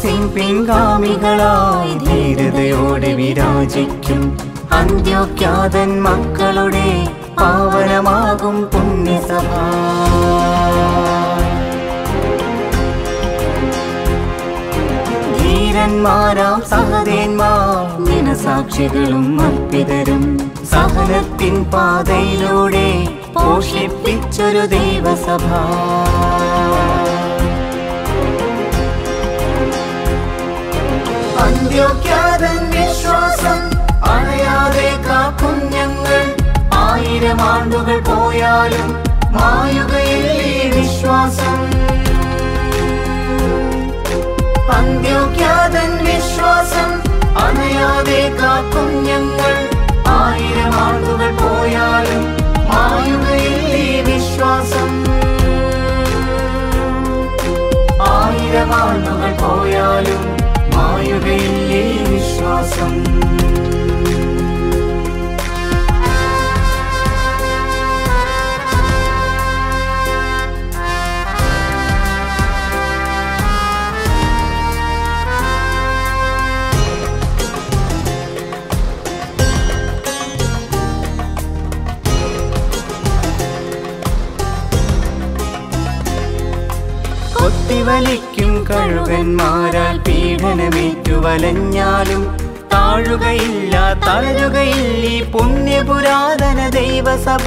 പത്രോസിൻ പിൻഗാമികളായി ധീരതയോടെ വിരാജിക്കും അന്ത്യോക്യാതൻ മക്കളുടെ പാവനമാകും പുണ്യസഭ ധീരന്മാരാം സഹദേന്മാർ ദിനസാക്ഷികളും അർപ്പിതരും സഹനത്തിൻ പാതയിലൂടെ പോഷിപ്പിച്ചൊരു ദൈവസഭ അന്ത്യോക്യാതൻ വിശ്വാസം അണയാതെ കാക്കും ഞങ്ങൾ ആയിരം ആണ്ടുകൾ പോയാലും മായുകയില്ല ഈ വിശ്വാസം അന്ത്യോക്യാതൻ വിശ്വാസം അണയാതെ കാക്കും ഞങ്ങൾ ആയിരം ആണ്ടുകൾ പോയാലും മായുകയില്ല ഈ വിശ്വാസം ആയിരം ആണ്ടുകൾ പോയാലും മായുകയില്ല ഈ വിശ്വാസം കൊത്തിവലിക്കും കഴുകന്മാരാൽ പീഡനമേറ്റു വലഞ്ഞാലും താഴുകയില്ല തളരുകയില്ല ഈ പുണ്യപുരാതന ദൈവസഭ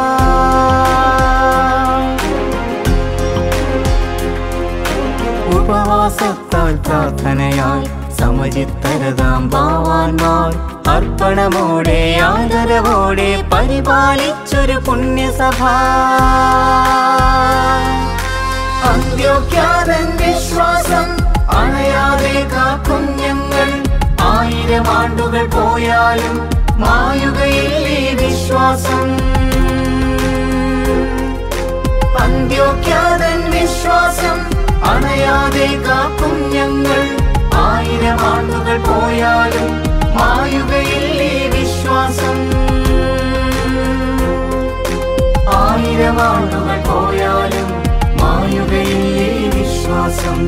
ഉപവാസത്താൽ പ്രാർത്ഥനയാൽ സമചിത്തരതാം ഭാവാന്മാർ അർപ്പണമോടെ ആദരവോടെ പരിപാലിച്ചൊരു പുണ്യസഭ അന്ത്യോക്യാതൻ വിശ്വാസം അണയാതെ കാക്കും ഞങ്ങൾ ആയിരം ആണ്ടുകൾ പോയാലും മായുകയില്ല ഈ വിശ്വാസം അന്ത്യോക്യാതൻ വിശ്വാസം അണയാതെ കാക്കും ഞങ്ങൾ ആയിരം ആണ്ടുകൾ പോയാലും മായുകയില്ല ഈ വിശ്വാസം ആയിരം ആണ്ടുകൾ പോയാലും മായുകയില്ല ഈ വിശ്വാസം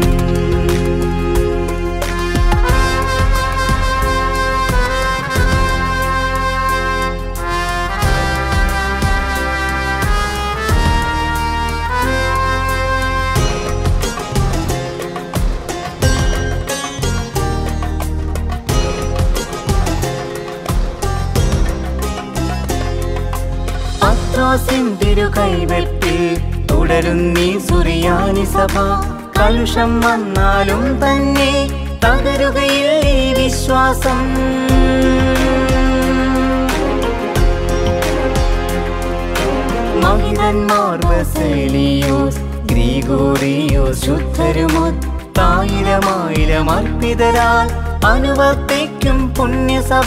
പത്രോസിൻ തിരുകൈവെപ്പിൽ തുടരുന്നീ സുറിയാനി സഭ കലുഷം വന്നാലും തന്നെ തകരുകയില്ല ഈ വിശ്വാസം മഹിതന്മാർ വസേലിയോസ് ഗ്രീഗോറിയോസ് ശുദ്ധരുമൊത്തായിരമായിരം അർപ്പിതരാൽ അനുവർത്തിക്കും പുണ്യസഭ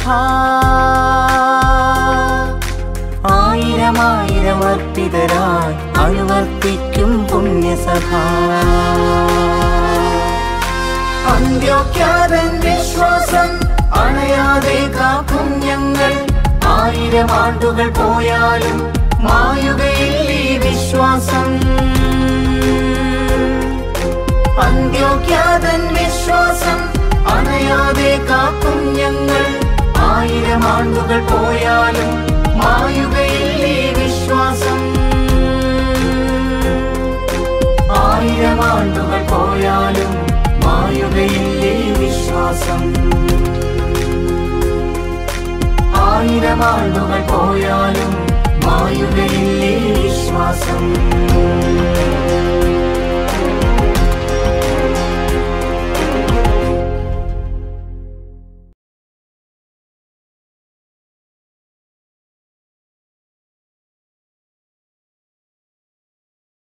ആയിരമായിരം അർപ്പിതരാൽ അനുവർത്തിക്കും പുണ്യസഭ അന്ത്യോക്യാതൻ വിശ്വാസം അണയാതെ കാക്കും ഞങ്ങൾ ആയിരം ആണ്ടുകൾ പോയാലും മായുകയില്ല ഈ വിശ്വാസം അന്ത്യോക്യാതൻ വിശ്വാസം അണയാതെ കാക്കും ഞങ്ങൾ ആയിരം ആണ്ടുകൾ പോയാലും മായുകയില്ല ഈ വിശ്വാസം ആയിരം ആണ്ടുകൾ പോയാലും മായുകയില്ല ഈ വിശ്വാസം ആയിരം ആണ്ടുകൾ പോയാലും മായുകയില്ല ഈ വിശ്വാസം